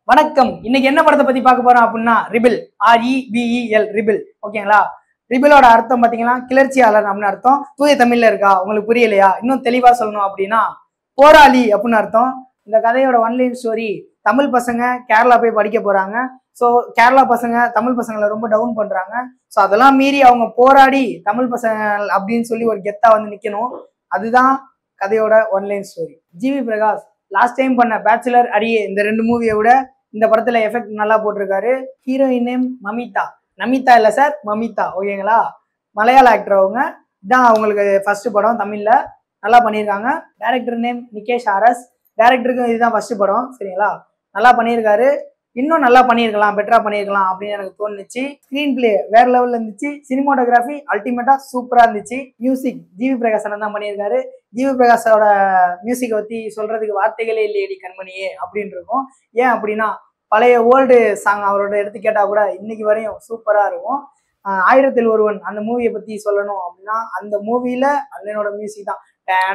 வணக்கம் இன்னைக்கு என்ன படத்தை பத்தி பார்க்க போறோம் அப்படின்னா ரிபில் ஆர்இபிஇஎல் ரிபில் ஓகேங்களா ரிபிலோட அர்த்தம் பாத்தீங்கன்னா கிளர்ச்சியாளர் அப்படின்னு அர்த்தம் தூய தமிழ்ல இருக்கா உங்களுக்கு புரியலையா இன்னும் தெளிவா சொல்லணும் அப்படின்னா போராளி அப்படின்னு அர்த்தம் இந்த கதையோட ஒன்லைன் ஸ்டோரி தமிழ் பசங்க கேரளா போய் படிக்க போறாங்க ஸோ கேரளா பசங்க தமிழ் பசங்களை ரொம்ப டவுன் பண்றாங்க ஸோ அதெல்லாம் மீறி அவங்க போராடி தமிழ் பசங்க அப்படின்னு சொல்லி ஒரு கெத்தா வந்து நிக்கணும் அதுதான் கதையோட one line story GV Prakash last time பண்ண பேச்சுலர் அடியே இந்த ரெண்டு மூவியை விட இந்த படத்துல எஃபெக்ட் நல்லா போட்டிருக்காரு ஹீரோயின் நேம் மமிதா நமிதா இல்ல சார் மமிதா ஓகேங்களா மலையாள ஆக்டர் அவங்க இதான் அவங்களுக்கு ஃபர்ஸ்ட் படம் தமிழ்ல நல்லா பண்ணியிருக்காங்க டேரக்டர் நேம் நிகேஷ் ஆர்எஸ் டேரக்டருக்கும் இதுதான் ஃபர்ஸ்ட் படம் சரிங்களா நல்லா பண்ணியிருக்காரு இன்னும் நல்லா பண்ணியிருக்கலாம் பெட்டரா பண்ணியிருக்கலாம் அப்படின்னு எனக்கு தோணுச்சு ஸ்க்ரீன் பிளே வேற லெவல்ல இருந்துச்சு சினிமோட்டோகிராஃபி அல்டிமேட்டா சூப்பரா இருந்துச்சு மியூசிக் ஜிவி பிரகாஷ் அண்ணன் தான் பண்ணியிருக்காரு ஜிவி பிரகாஷோட மியூசிக்கை பத்தி சொல்றதுக்கு வார்த்தைகளே இல்லையடி கண்மணியே அப்படின்னு இருக்கும் ஏன் அப்படின்னா பழைய ஓல்டு சாங் அவரோட எடுத்து கேட்டா கூட இன்னைக்கு வரையும் சூப்பரா இருக்கும் ஆஹ் ஆயிரத்தில் ஒருவன் அந்த மூவியை பத்தி சொல்லணும் அப்படின்னா அந்த மூவில அண்ணனோட மியூசிக் தான்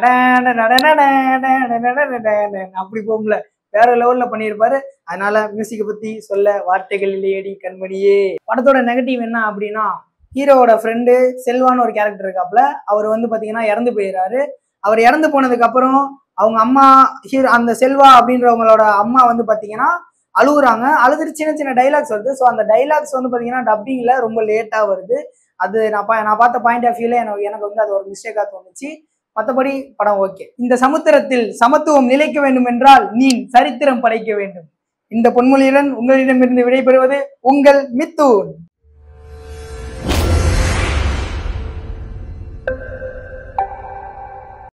அப்படி போகும்ல வேற லெவல்ல பண்ணியிருப்பாரு அதனால மியூசிக்கை பத்தி சொல்ல வார்த்தைகள் இல்லையடி கண்மணியே படத்தோட நெகட்டிவ் என்ன அப்படின்னா ஹீரோவோட ஃப்ரெண்டு செல்வான்னு ஒரு கேரக்டர் இருக்காப்புல அவர் வந்து பாத்தீங்கன்னா இறந்து போயிடுறாரு அவர் இறந்து போனதுக்கு அப்புறம் அவங்க அம்மா ஹீரோ அந்த செல்வா அப்படின்றவங்களோட அம்மா வந்து பாத்தீங்கன்னா அழுகுறாங்க அழுதுட்டு சின்ன சின்ன டைலாக்ஸ் வருது ஸோ அந்த டைலாக்ஸ் வந்து பாத்தீங்கன்னா டப்பிங்ல ரொம்ப லேட்டா வருது அது நான் பா நான் பார்த்த பாயிண்ட் ஆஃப் வியூல எனக்கு எனக்கு வந்து அது ஒரு மிஸ்டேக்கா தோணுச்சு மற்றபடி படம் ஓகே இந்த சமுத்திரத்தில் சமத்துவம் நிலைக்க வேண்டும் என்றால் நீ சரித்திரம் படைக்க வேண்டும் இந்த பொன்மொழியுடன் உங்களிடமிருந்து விடைபெறுவது உங்கள் மித்தூன்